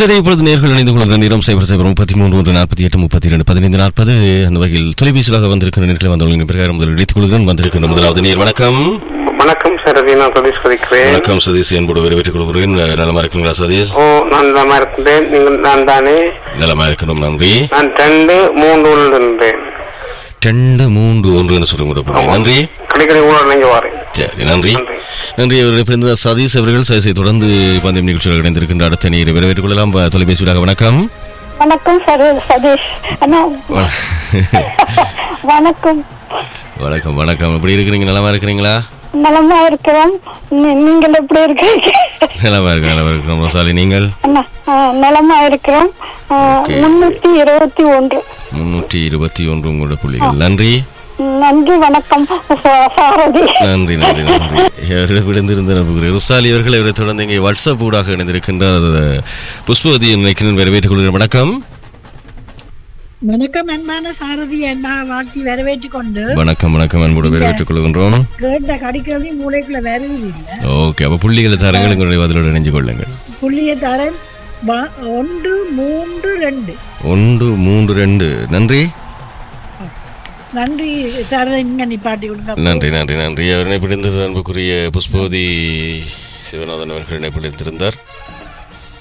சரி இப்பொழுது நேர்கள் இணைந்து கொள்கிற நேரம் சைபர் சைபர் முப்பத்தி மூன்று ஒன்று நாற்பத்தி எட்டு முப்பத்தி இரண்டு பதினைந்து நாற்பது அந்த வகையில் தொலைபேசியாக வந்திருக்கிற நேர்களை வந்தவர்களின் பிரகாரம் முதல் இணைத்துக் கொள்கிறேன் வந்திருக்கின்ற முதலாவது நேர் வணக்கம் வணக்கம் சார் அது நான் சதீஷ் கதைக்கிறேன் வணக்கம் சதீஷ் என்போடு வரவேற்றுக் கொள்கிறேன் நலமா இருக்கீங்களா சதீஷ் ஓ நான் நலமா இருக்கின்றேன் நீங்கள் நான் தானே நலமா இருக்கணும் நன்றி நான் ரெண்டு மூன்று இருந்தேன் ரெண்டு மூன்று ஒன்று என்று சொல்ல முடியும் நன்றி கிடைக்கிற கூட நீங்க வரேன் சரி நன்றி நன்றி. நன்றி அவர்கள் சதீஷ் அவர்கள் சதீஷை தொடர்ந்து பந்தயம் நிகழ்ச்சியில் இணைந்திருக்கின்ற அடுத்த நீர் வரவேற்றுக் கொள்ளலாம் ப- தொலைபேசியாக வணக்கம் வணக்கம் சரு சதீஷ் அண்ணா வ- வணக்கம் வணக்கம் வணக்கம் எப்படி இருக்கிறீங்க நலமா இருக்கிறீங்களா நலமா இருக்கிறோம் நீ- நீங்கள் எப்படி இருக்கீங்க நலமா இருக்கு நலமா இருக்கிறோம் ரோசாலி நீங்கள் அண்ணா ஆ, நலமா இருக்கிறோம் ஆ, Okay. முன்னூத்தி இருபத்தி ஒன்று முன்னூற்றி இருபத்தி ஒன்று உங்களோட புள்ளிகள் நன்றி நன்றி வணக்கம் சா- சாரதி நன்றி நன்றி நன்றி அவர்கள் விழுந்திருந்த நம்புகிறேன் ருசாலி அவர்கள் அவரை தொடர்ந்து இங்கே வாட்ஸ்அப் ஊடாக இணைந்திருக்கின்ற அஹ், புஷ்பவதி நினைக்கிறேன் வரவேற்றுக் கொள்கிறேன் வணக்கம் வணக்கம் அன்பான சாரதி அன்பா வாழ்த்தி வரவேற்றுக் கொண்டு வணக்கம் வணக்கம் அன்போடு வரவேற்றுக் கொள்கின்றோம் கேட்ட கடிக்கிறது மூளைக்குள்ள வரவே இல்லை ஓகே அப்ப புள்ளிகளை தரங்கள் எங்களுடைய பதிலோடு இணைஞ்சு கொள்ளுங்கள் புள்ளிய தரம் வ- ஒன்று மூன்று ரெண்டு ஒன்று மூன்று ரெண்டு நன்றி நன்றி சாரதி இங்க நிப்பாட்டி கொடுங்க நன்றி நன்றி நன்றி அவர் இணைப்பிடிந்தது அன்புக்குரிய புஷ்பவதி சிவநாதன் அவர்கள் இணைப்பிடித்திருந்தார்